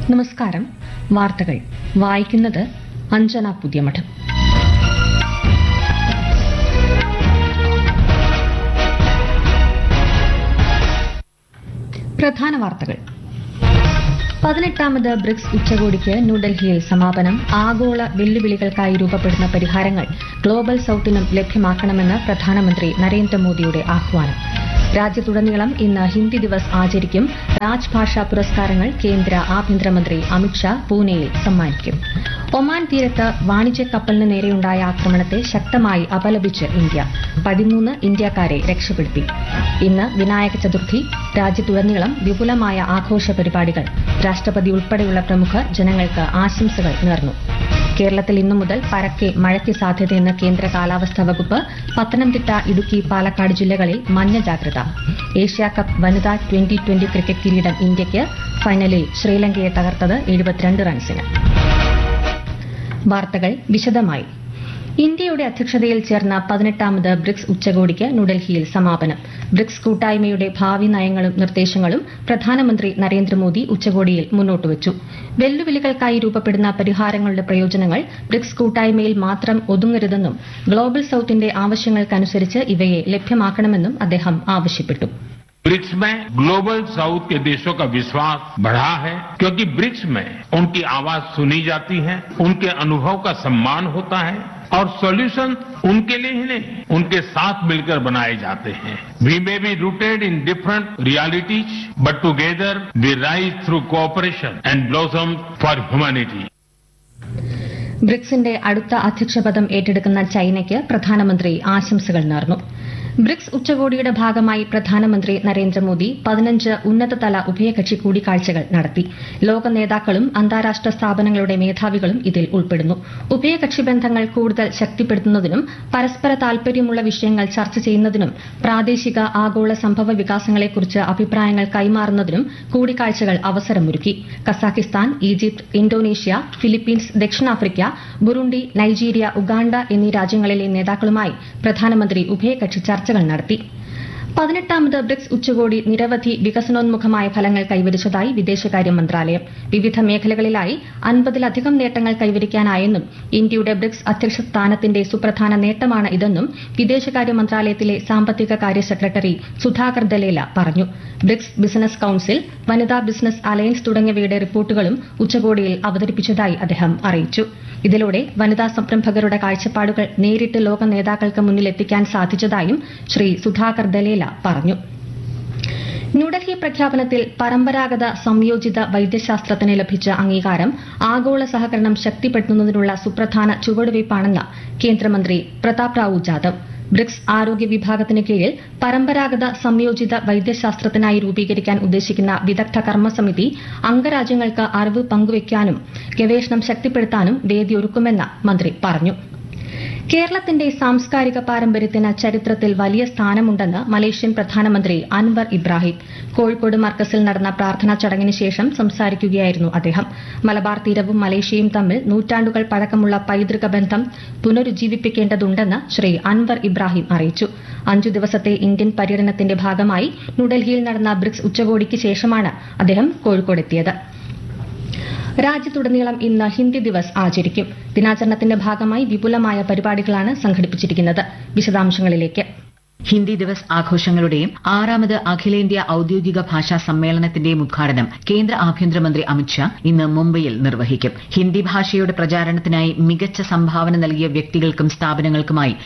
നമസ്കാരം വാർത്തകൾ വായിക്കുന്നത് അഞ്ജന പുതിയമഠം പ്രധാന വാർത്തകൾ പതിനെട്ടാമത് ബ്രിക്സ് ഉച്ചകോടിക്ക് ന്യൂഡൽഹിയിൽ സമാപനം ആഗോള വെല്ലുവിളികൾക്കായി രൂപപ്പെടുന്ന പരിഹാരങ്ങൾ ഗ്ലോബൽ സൌത്തിനും ലഭ്യമാക്കണമെന്ന് പ്രധാനമന്ത്രി നരേന്ദ്രമോദിയുടെ ആഹ്വാനം രാജ്യത്തുടനീളം ഇന്ന് ഹിന്ദി ദിവസ് ആചരിക്കും രാജ്ഭാഷാ പുരസ്കാരങ്ങൾ കേന്ദ്ര ആഭ്യന്തരമന്ത്രി അമിത്ഷാ പൂനെയിൽ സമ്മാനിക്കും ഒമാൻ തീരത്ത് വാണിജ്യ കപ്പലിന് നേരെയുണ്ടായ ആക്രമണത്തെ ശക്തമായി അപലപിച്ച് ഇന്ത്യ പതിമൂന്ന് ഇന്ത്യക്കാരെ രക്ഷപ്പെടുത്തി ഇന്ന് വിനായക ചതുർത്ഥി രാജ്യത്തുടനീളം വിപുലമായ ആഘോഷ പരിപാടികൾ രാഷ്ട്രപതി ഉൾപ്പെടെയുള്ള പ്രമുഖർ ജനങ്ങൾക്ക് ആശംസകൾ നേർന്നു കേരളത്തിൽ ഇന്നു മുതൽ പരക്കെ മഴയ്ക്ക് സാധ്യതയെന്ന് കേന്ദ്ര കാലാവസ്ഥാ വകുപ്പ് പത്തനംതിട്ട ഇടുക്കി പാലക്കാട് ജില്ലകളിൽ മഞ്ഞ ജാഗ്രത ഏഷ്യാ കപ്പ് വനിതാ ട്വന്റി ട്വന്റി ക്രിക്കറ്റ് കിരീടം ഇന്ത്യയ്ക്ക് ഫൈനലിൽ ശ്രീലങ്കയെ തകർത്തത് എഴുപത്തിരണ്ട് റൺസിന് വാർത്തകൾ വിശദമായി ഇന്ത്യയുടെ അധ്യക്ഷതയിൽ ചേർന്ന പതിനെട്ടാമത് ബ്രിക്സ് ഉച്ചകോടിക്ക് ന്യൂഡൽഹിയിൽ സമാപനം ബ്രിക്സ് കൂട്ടായ്മയുടെ ഭാവി നയങ്ങളും നിർദ്ദേശങ്ങളും പ്രധാനമന്ത്രി നരേന്ദ്രമോദി ഉച്ചകോടിയിൽ മുന്നോട്ടുവച്ചു വെല്ലുവിളികൾക്കായി രൂപപ്പെടുന്ന പരിഹാരങ്ങളുടെ പ്രയോജനങ്ങൾ ബ്രിക്സ് കൂട്ടായ്മയിൽ മാത്രം ഒതുങ്ങരുതെന്നും ഗ്ലോബൽ സൌത്തിന്റെ ആവശ്യങ്ങൾക്കനുസരിച്ച് ഇവയെ ലഭ്യമാക്കണമെന്നും അദ്ദേഹം ആവശ്യപ്പെട്ടു ब्रिक्स में ग्लोबल साउथ के देशों का विश्वास बढ़ा है क्योंकि ब्रिक्स में उनकी आवाज सुनी जाती है उनके अनुभव का सम्मान होता है और सॉल्यूशन उनके लिए ही नहीं उनके साथ मिलकर बनाए जाते हैं we may be rooted in different realities but together we rise through cooperation and blossom for humanity ബ്രിക്സിന്റെ അടുത്ത അധ്യക്ഷപദം ഏറ്റെടുക്കുന്ന ചൈനയ്ക്ക് പ്രധാനമന്ത്രി ആശംസകൾ നേർന്നു ബ്രിക്സ് ഉച്ചകോടിയുടെ ഭാഗമായി പ്രധാനമന്ത്രി നരേന്ദ്രമോദി പതിനഞ്ച് ഉന്നതതല ഉഭയകക്ഷി കൂടിക്കാഴ്ചകൾ നടത്തി ലോക നേതാക്കളും അന്താരാഷ്ട്ര സ്ഥാപനങ്ങളുടെ മേധാവികളും ഇതിൽ ഉൾപ്പെടുന്നു ഉഭയകക്ഷി ബന്ധങ്ങൾ കൂടുതൽ ശക്തിപ്പെടുത്തുന്നതിനും പരസ്പര താൽപര്യമുള്ള വിഷയങ്ങൾ ചർച്ച ചെയ്യുന്നതിനും പ്രാദേശിക ആഗോള സംഭവ വികാസങ്ങളെക്കുറിച്ച് അഭിപ്രായങ്ങൾ കൈമാറുന്നതിനും കൂടിക്കാഴ്ചകൾ അവസരമൊരുക്കി കസാഖിസ്ഥാൻ ഈജിപ്ത് ഇന്തോനേഷ്യ ഫിലിപ്പീൻസ് ദക്ഷിണാഫ്രിക്ക ബുറുണ്ടി നൈജീരിയ ഉഗാണ്ട എന്നീ രാജ്യങ്ങളിലെ നേതാക്കളുമായി പ്രധാനമന്ത്രി ഉഭയകക്ഷി ചർച്ചകൾ നടത്തി പതിനെട്ടാമത് ബ്രിക്സ് ഉച്ചകോടി നിരവധി വികസനോന്മുഖമായ ഫലങ്ങൾ കൈവരിച്ചതായി വിദേശകാര്യ മന്ത്രാലയം വിവിധ മേഖലകളിലായി അൻപതിലധികം നേട്ടങ്ങൾ കൈവരിക്കാനായെന്നും ഇന്ത്യയുടെ ബ്രിക്സ് അധ്യക്ഷ സ്ഥാനത്തിന്റെ സുപ്രധാന നേട്ടമാണ് ഇതെന്നും വിദേശകാര്യ മന്ത്രാലയത്തിലെ സാമ്പത്തിക കാര്യ സെക്രട്ടറി സുധാകർ ദലേല പറഞ്ഞു ബ്രിക്സ് ബിസിനസ് കൌൺസിൽ വനിതാ ബിസിനസ് അലയൻസ് തുടങ്ങിയവയുടെ റിപ്പോർട്ടുകളും ഉച്ചകോടിയിൽ അവതരിപ്പിച്ചതായി അദ്ദേഹം അറിയിച്ചു ഇതിലൂടെ വനിതാ സംരംഭകരുടെ കാഴ്ചപ്പാടുകൾ നേരിട്ട് ലോക നേതാക്കൾക്ക് മുന്നിൽ എത്തിക്കാൻ സാധിച്ചതായും ശ്രീ സുധാകർ ദലേല പറഞ്ഞു ന്യൂഡൽഹി പ്രഖ്യാപനത്തിൽ പരമ്പരാഗത സംയോജിത വൈദ്യശാസ്ത്രത്തിന് ലഭിച്ച അംഗീകാരം ആഗോള സഹകരണം ശക്തിപ്പെടുത്തുന്നതിനുള്ള സുപ്രധാന ചുവടുവയ്പ്പാണെന്ന് കേന്ദ്രമന്ത്രി പ്രതാപ് റാവു ജാദവ് ബ്രിക്സ് ആരോഗ്യ വിഭാഗത്തിന് കീഴിൽ പരമ്പരാഗത സംയോജിത വൈദ്യശാസ്ത്രത്തിനായി രൂപീകരിക്കാൻ ഉദ്ദേശിക്കുന്ന വിദഗ്ധ കർമ്മസമിതി അംഗരാജ്യങ്ങൾക്ക് അറിവ് പങ്കുവയ്ക്കാനും ഗവേഷണം ശക്തിപ്പെടുത്താനും വേദിയൊരുക്കുമെന്ന് മന്ത്രി പറഞ്ഞു കേരളത്തിന്റെ സാംസ്കാരിക പാരമ്പര്യത്തിന് ചരിത്രത്തിൽ വലിയ സ്ഥാനമുണ്ടെന്ന് മലേഷ്യൻ പ്രധാനമന്ത്രി അൻവർ ഇബ്രാഹിം കോഴിക്കോട് മർക്കസിൽ നടന്ന പ്രാർത്ഥനാ ചടങ്ങിന് ശേഷം സംസാരിക്കുകയായിരുന്നു അദ്ദേഹം മലബാർ തീരവും മലേഷ്യയും തമ്മിൽ നൂറ്റാണ്ടുകൾ പഴക്കമുള്ള പൈതൃക ബന്ധം പുനരുജ്ജീവിപ്പിക്കേണ്ടതുണ്ടെന്ന് ശ്രീ അൻവർ ഇബ്രാഹിം അറിയിച്ചു അഞ്ചു ദിവസത്തെ ഇന്ത്യൻ പര്യടനത്തിന്റെ ഭാഗമായി ന്യൂഡൽഹിയിൽ നടന്ന ബ്രിക്സ് ഉച്ചകോടിക്ക് ശേഷമാണ് അദ്ദേഹം കോഴിക്കോടെത്തിയത് രാജ്യത്തുടനീളം ഇന്ന് ഹിന്ദി ദിവസ് ആചരിക്കും ദിനാചരണത്തിന്റെ ഭാഗമായി വിപുലമായ പരിപാടികളാണ് സംഘടിപ്പിച്ചിരിക്കുന്നത് വിശദാംശങ്ങളിലേക്ക് ഹിന്ദി ദിവസ് ആഘോഷങ്ങളുടെയും ആറാമത് അഖിലേന്ത്യാ ഔദ്യോഗിക ഭാഷാ സമ്മേളനത്തിന്റെയും ഉദ്ഘാടനം കേന്ദ്ര ആഭ്യന്തരമന്ത്രി അമിത്ഷാ ഇന്ന് മുംബൈയിൽ നിർവഹിക്കും ഹിന്ദി ഭാഷയുടെ പ്രചാരണത്തിനായി മികച്ച സംഭാവന നൽകിയ വ്യക്തികൾക്കും സ്ഥാപനങ്ങൾക്കുമായി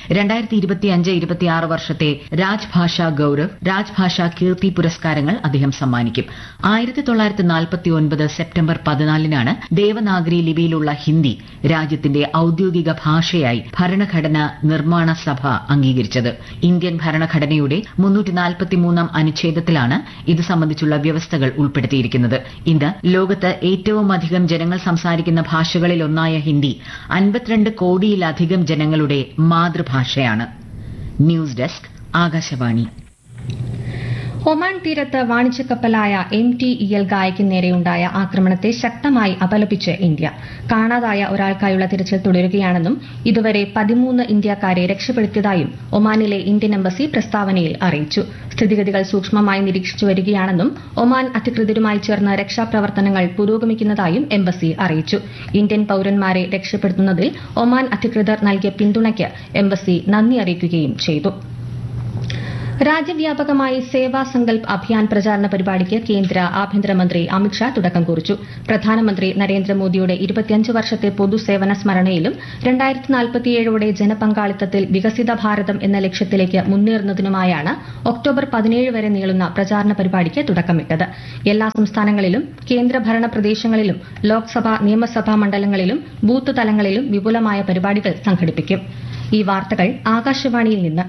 വർഷത്തെ രാജ്ഭാഷാ ഗൌരവ് രാജ്ഭാഷാ കീർത്തി പുരസ്കാരങ്ങൾ അദ്ദേഹം സമ്മാനിക്കും ആയിരത്തി തൊള്ളായിരത്തി നാൽപ്പത്തി ഒൻപത് സെപ്റ്റംബർ പതിനാലിനാണ് ദേവനാഗരി ലിപിയിലുള്ള ഹിന്ദി രാജ്യത്തിന്റെ ഔദ്യോഗിക ഭാഷയായി ഭരണഘടന നിർമ്മാണ സഭ അംഗീകരിച്ചത് ഇന്ത്യൻ ഭരണഘടനയുടെ മുന്നൂറ്റി നാൽപ്പത്തിമൂന്നാം അനുച്ഛേദത്തിലാണ് ഇത് സംബന്ധിച്ചുള്ള വ്യവസ്ഥകൾ ഉൾപ്പെടുത്തിയിരിക്കുന്നത് ഇന്ന് ലോകത്ത് ഏറ്റവും അധികം ജനങ്ങൾ സംസാരിക്കുന്ന ഭാഷകളിലൊന്നായ ഹിന്ദി അൻപത്തിരണ്ട് കോടിയിലധികം ജനങ്ങളുടെ മാതൃഭാഷയാണ് ന്യൂസ് ഡെസ്ക് ആകാശവാണി ഒമാൻ തീരത്ത് വാണിജ്യ കപ്പലായ എം ടി ഇ എൽ ഗായയ്ക്ക് നേരെയുണ്ടായ ആക്രമണത്തെ ശക്തമായി അപലപിച്ച് ഇന്ത്യ കാണാതായ ഒരാൾക്കായുള്ള തിരച്ചിൽ തുടരുകയാണെന്നും ഇതുവരെ പതിമൂന്ന് ഇന്ത്യക്കാരെ രക്ഷപ്പെടുത്തിയതായും ഒമാനിലെ ഇന്ത്യൻ എംബസി പ്രസ്താവനയിൽ അറിയിച്ചു സ്ഥിതിഗതികൾ സൂക്ഷ്മമായി നിരീക്ഷിച്ചു വരികയാണെന്നും ഒമാൻ അധികൃതരുമായി ചേർന്ന് രക്ഷാപ്രവർത്തനങ്ങൾ പുരോഗമിക്കുന്നതായും എംബസി അറിയിച്ചു ഇന്ത്യൻ പൌരന്മാരെ രക്ഷപ്പെടുത്തുന്നതിൽ ഒമാൻ അധികൃതർ നൽകിയ പിന്തുണയ്ക്ക് എംബസി നന്ദി അറിയിക്കുകയും ചെയ്തു രാജ്യവ്യാപകമായി സേവാ സങ്കൽപ് അഭിയാൻ പ്രചാരണ പരിപാടിക്ക് കേന്ദ്ര ആഭ്യന്തരമന്ത്രി അമിത്ഷാ തുടക്കം കുറിച്ചു പ്രധാനമന്ത്രി നരേന്ദ്രമോദിയുടെ ഇരുപത്തിയഞ്ച് വർഷത്തെ പൊതുസേവന സ്മരണയിലും രണ്ടായിരത്തി നാൽപ്പത്തിയേഴോടെ ജനപങ്കാളിത്തത്തിൽ വികസിത ഭാരതം എന്ന ലക്ഷ്യത്തിലേക്ക് മുന്നേറുന്നതിനുമായാണ് ഒക്ടോബർ പതിനേഴ് വരെ നീളുന്ന പ്രചാരണ പരിപാടിക്ക് തുടക്കമിട്ടത് എല്ലാ സംസ്ഥാനങ്ങളിലും കേന്ദ്രഭരണ പ്രദേശങ്ങളിലും ലോക്സഭാ നിയമസഭാ മണ്ഡലങ്ങളിലും ബൂത്ത് തലങ്ങളിലും വിപുലമായ പരിപാടികൾ സംഘടിപ്പിക്കും ഈ വാർത്തകൾ ആകാശവാണിയിൽ നിന്ന്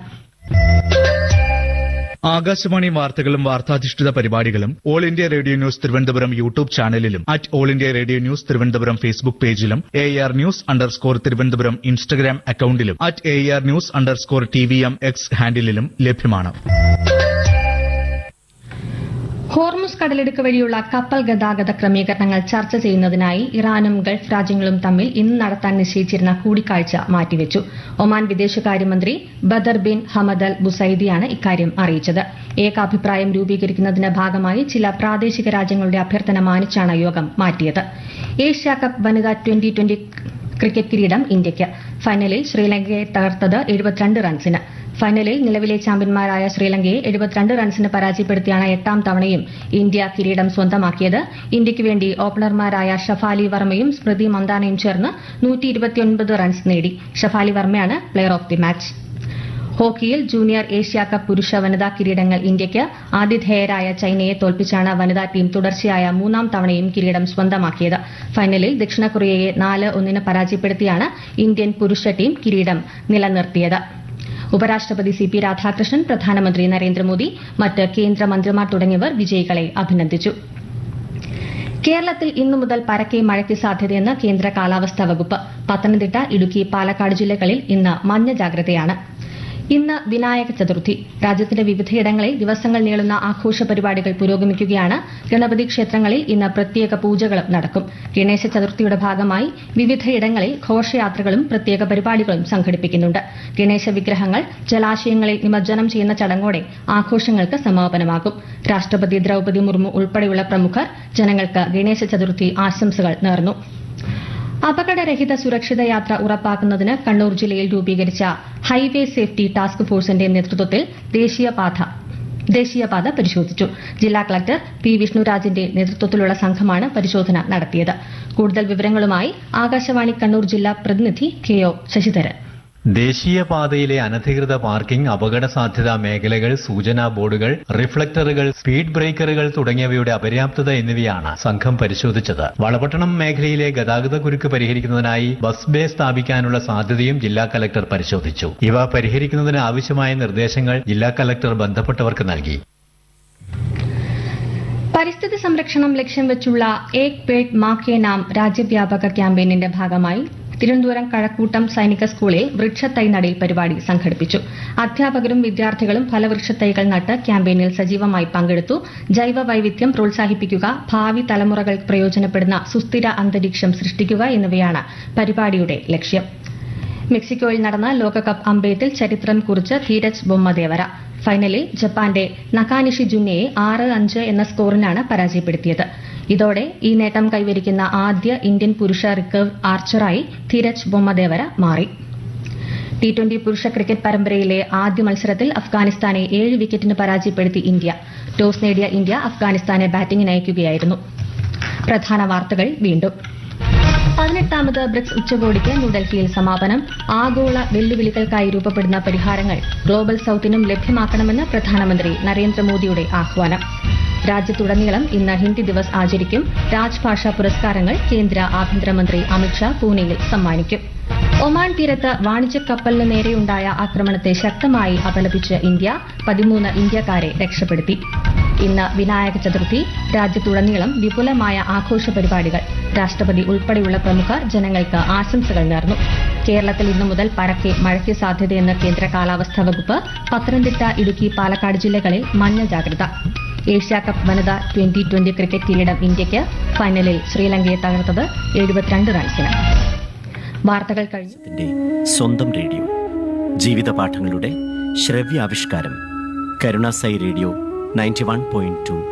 ആകാശവാണി വാർത്തകളും വാർത്താധിഷ്ഠിത പരിപാടികളും all India radio news Thiruvananthapuram YouTube ചാനലിലും at all India radio news Thiruvananthapuram Facebook പേജിലും A R news underscore Thiruvananthapuram Instagram അക്കൌണ്ടിലും at A R news underscore T V M X ഹാൻഡിലും ലഭ്യമാണ് ഹോർമുസ് കടലിടുക്ക് വഴിയുള്ള കപ്പൽ ഗതാഗത ക്രമീകരണങ്ങൾ ചർച്ച ചെയ്യുന്നതിനായി ഇറാനും ഗൾഫ് രാജ്യങ്ങളും തമ്മിൽ ഇന്ന് നടത്താൻ നിശ്ചയിച്ചിരുന്ന കൂടിക്കാഴ്ച മാറ്റിവെച്ചു ഒമാൻ വിദേശകാര്യമന്ത്രി ബദർ ബിൻ ഹമദ് അൽ ബുസൈദിയാണ് ഇക്കാര്യം അറിയിച്ചത് ഏകാഭിപ്രായം രൂപീകരിക്കുന്നതിന്റെ ഭാഗമായി ചില പ്രാദേശിക രാജ്യങ്ങളുടെ അഭ്യർത്ഥന മാനിച്ചാണ് യോഗം മാറ്റിയത് ഏഷ്യ കപ്പ് വനിതാ ട്വന്റി ട്വന്റി ക്രിക്കറ്റ് കിരീടം ഇന്ത്യയ്ക്ക് ഫൈനലിൽ ശ്രീലങ്കയെ തകർത്തത് എഴുപത്തിരണ്ട് റൺസിന് ഫൈനലിൽ നിലവിലെ ചാമ്പ്യന്മാരായ ശ്രീലങ്കയെ എഴുപത്തിരണ്ട് റൺസിന് പരാജയപ്പെടുത്തിയാണ് എട്ടാം തവണയും ഇന്ത്യ കിരീടം സ്വന്തമാക്കിയത് ഇന്ത്യയ്ക്ക് വേണ്ടി ഓപ്പണർമാരായ ഷഫാലി വർമ്മയും സ്മൃതി മന്ദാനയും ചേർന്ന് നൂറ്റി റൺസ് നേടി ഷഫാലി വർമ്മയാണ് പ്ലെയർ ഓഫ് ദി മാച്ച് ഹോക്കിയിൽ ജൂനിയർ ഏഷ്യ കപ്പ് പുരുഷ വനിതാ കിരീടങ്ങൾ ഇന്ത്യയ്ക്ക് ആതിഥേയരായ ചൈനയെ തോൽപ്പിച്ചാണ് വനിതാ ടീം തുടർച്ചയായ മൂന്നാം തവണയും കിരീടം സ്വന്തമാക്കിയത് ഫൈനലിൽ ദക്ഷിണ കൊറിയയെ നാല് ഒന്നിന് പരാജയപ്പെടുത്തിയാണ് ഇന്ത്യൻ പുരുഷ ടീം കിരീടം നിലനിർത്തിയത് ഉപരാഷ്ട്രപതി സി പി രാധാകൃഷ്ണൻ പ്രധാനമന്ത്രി നരേന്ദ്രമോദി മറ്റ് കേന്ദ്രമന്ത്രിമാർ തുടങ്ങിയവർ വിജയികളെ അഭിനന്ദിച്ചു കേരളത്തിൽ ഇന്നു മുതൽ പരക്കെ മഴയ്ക്ക് സാധ്യതയെന്ന് കേന്ദ്ര കാലാവസ്ഥാ വകുപ്പ് പത്തനംതിട്ട ഇടുക്കി പാലക്കാട് ജില്ലകളിൽ ഇന്ന് മഞ്ഞ ജാഗ്രതയാണ് ഇന്ന് വിനായക ചതുർത്ഥി രാജ്യത്തിന്റെ വിവിധയിടങ്ങളിൽ ദിവസങ്ങൾ നീളുന്ന ആഘോഷ പരിപാടികൾ പുരോഗമിക്കുകയാണ് ഗണപതി ക്ഷേത്രങ്ങളിൽ ഇന്ന് പ്രത്യേക പൂജകളും നടക്കും ഗണേശ ചതുർത്ഥിയുടെ ഭാഗമായി വിവിധയിടങ്ങളിൽ ഘോഷയാത്രകളും പ്രത്യേക പരിപാടികളും സംഘടിപ്പിക്കുന്നുണ്ട് ഗണേശ വിഗ്രഹങ്ങൾ ജലാശയങ്ങളിൽ നിമജ്ജനം ചെയ്യുന്ന ചടങ്ങോടെ ആഘോഷങ്ങൾക്ക് സമാപനമാകും രാഷ്ട്രപതി ദ്രൌപതി മുർമു ഉൾപ്പെടെയുള്ള പ്രമുഖർ ജനങ്ങൾക്ക് ഗണേശ ചതുർത്ഥി ആശംസകൾ നേർന്നു അപകടരഹിത സുരക്ഷിത യാത്ര ഉറപ്പാക്കുന്നതിന് കണ്ണൂർ ജില്ലയിൽ രൂപീകരിച്ച ഹൈവേ സേഫ്റ്റി ടാസ്ക് ഫോഴ്സിന്റെ നേതൃത്വത്തിൽ ദേശീയപാത ദേശീയപാത പരിശോധിച്ചു ജില്ലാ കളക്ടർ പി വിഷ്ണുരാജിന്റെ നേതൃത്വത്തിലുള്ള സംഘമാണ് പരിശോധന നടത്തിയത് കൂടുതൽ വിവരങ്ങളുമായി ആകാശവാണി കണ്ണൂർ ജില്ലാ പ്രതിനിധി കെ ഒ ശശിധരൻ ദേശീയപാതയിലെ അനധികൃത പാർക്കിംഗ് അപകട സാധ്യതാ മേഖലകൾ സൂചനാ ബോർഡുകൾ റിഫ്ലക്ടറുകൾ സ്പീഡ് ബ്രേക്കറുകൾ തുടങ്ങിയവയുടെ അപര്യാപ്തത എന്നിവയാണ് സംഘം പരിശോധിച്ചത് വളപട്ടണം മേഖലയിലെ ഗതാഗത കുരുക്ക് പരിഹരിക്കുന്നതിനായി ബസ് ബേ സ്ഥാപിക്കാനുള്ള സാധ്യതയും ജില്ലാ കലക്ടർ പരിശോധിച്ചു ഇവ പരിഹരിക്കുന്നതിന് ആവശ്യമായ നിർദ്ദേശങ്ങൾ ജില്ലാ കലക്ടർ ബന്ധപ്പെട്ടവർക്ക് നൽകി പരിസ്ഥിതി സംരക്ഷണം ലക്ഷ്യം വെച്ചുള്ള ഏക് പേഡ് മാ കെ നാം രാജ്യവ്യാപക ക്യാമ്പയിനിന്റെ ഭാഗമായി തിരുവനന്തപുരം കഴക്കൂട്ടം സൈനിക സ്കൂളിൽ വൃക്ഷത്തൈ നടീൽ പരിപാടി സംഘടിപ്പിച്ചു അധ്യാപകരും വിദ്യാർത്ഥികളും ഫലവൃക്ഷത്തൈകൾ നട്ട് ക്യാമ്പയിനിൽ സജീവമായി പങ്കെടുത്തു ജൈവ വൈവിധ്യം പ്രോത്സാഹിപ്പിക്കുക ഭാവി തലമുറകൾക്ക് പ്രയോജനപ്പെടുന്ന സുസ്ഥിര അന്തരീക്ഷം സൃഷ്ടിക്കുക എന്നിവയാണ് പരിപാടിയുടെ ലക്ഷ്യം മെക്സിക്കോയിൽ നടന്ന ലോകകപ്പ് അമ്പെയ്ത്തിൽ ചരിത്രം കുറിച്ച് ധീരജ് ബൊമ്മദേവര ഫൈനലിൽ ജപ്പാന്റെ നക്കാനിഷി ജുന്നയെ ആറ് അഞ്ച് എന്ന സ്കോറിനാണ് പരാജയപ്പെടുത്തിയത് ഇതോടെ ഈ നേട്ടം കൈവരിക്കുന്ന ആദ്യ ഇന്ത്യൻ പുരുഷ റിക്കർവ് ആർച്ചറായി ധീരജ് ബൊമ്മദേവര മാറി ടി ട്വന്റി പുരുഷ ക്രിക്കറ്റ് പരമ്പരയിലെ ആദ്യ മത്സരത്തിൽ അഫ്ഗാനിസ്ഥാനെ ഏഴ് വിക്കറ്റിന് പരാജയപ്പെടുത്തി ഇന്ത്യ ടോസ് നേടിയ ഇന്ത്യ അഫ്ഗാനിസ്ഥാനെ ബാറ്റിംഗിന് അയക്കുകയായിരുന്നു പ്രധാന വാർത്തകൾ വീണ്ടും പതിനെട്ടാമത് ബ്രിക്സ് ഉച്ചകോടിക്ക് ന്യൂഡൽഹിയിൽ സമാപനം ആഗോള വെല്ലുവിളികൾക്കായി രൂപപ്പെടുന്ന പരിഹാരങ്ങൾ ഗ്ലോബൽ സൌത്തിനും ലഭ്യമാക്കണമെന്ന് പ്രധാനമന്ത്രി നരേന്ദ്രമോദിയുടെ ആഹ്വാനം രാജ്യത്തുടനീളം ഇന്ന് ഹിന്ദി ദിവസ് ആചരിക്കും രാജ്ഭാഷാ പുരസ്കാരങ്ങൾ കേന്ദ്ര ആഭ്യന്തരമന്ത്രി അമിത്ഷാ പൂനെയിൽ സമ്മാനിക്കും ഒമാൻ തീരത്ത് വാണിജ്യ കപ്പലിന് നേരെയുണ്ടായ ആക്രമണത്തെ ശക്തമായി അപലപിച്ച് ഇന്ത്യ പതിമൂന്ന് ഇന്ത്യക്കാരെ രക്ഷപ്പെടുത്തി ഇന്ന് വിനായക ചതുർത്ഥി രാജ്യത്തുടനീളം വിപുലമായ ആഘോഷ പരിപാടികൾ രാഷ്ട്രപതി ഉൾപ്പെടെയുള്ള പ്രമുഖർ ജനങ്ങൾക്ക് ആശംസകൾ നേർന്നു കേരളത്തിൽ ഇന്നു മുതൽ പരക്കെ മഴയ്ക്ക് സാധ്യതയെന്ന് കേന്ദ്ര കാലാവസ്ഥാ വകുപ്പ് പത്തനംതിട്ട ഇടുക്കി പാലക്കാട് ജില്ലകളിൽ മഞ്ഞ ജാഗ്രത ഏഷ്യാകപ്പ് വനിതാ ട്വന്റി ട്വന്റി ക്രിക്കറ്റ് കിരീടം ഇന്ത്യയ്ക്ക് ഫൈനലിൽ ശ്രീലങ്കയെ തകർത്തത് എഴുപത്തിരണ്ട് റൺസിന് വാർത്തകൾ കഴിഞ്ഞു ത്തിന്റെ സ്വന്തം റേഡിയോ ജീവിതപാഠങ്ങളുടെ ശ്രവ്യാവിഷ്കാരം Karunasai radio ninety one point to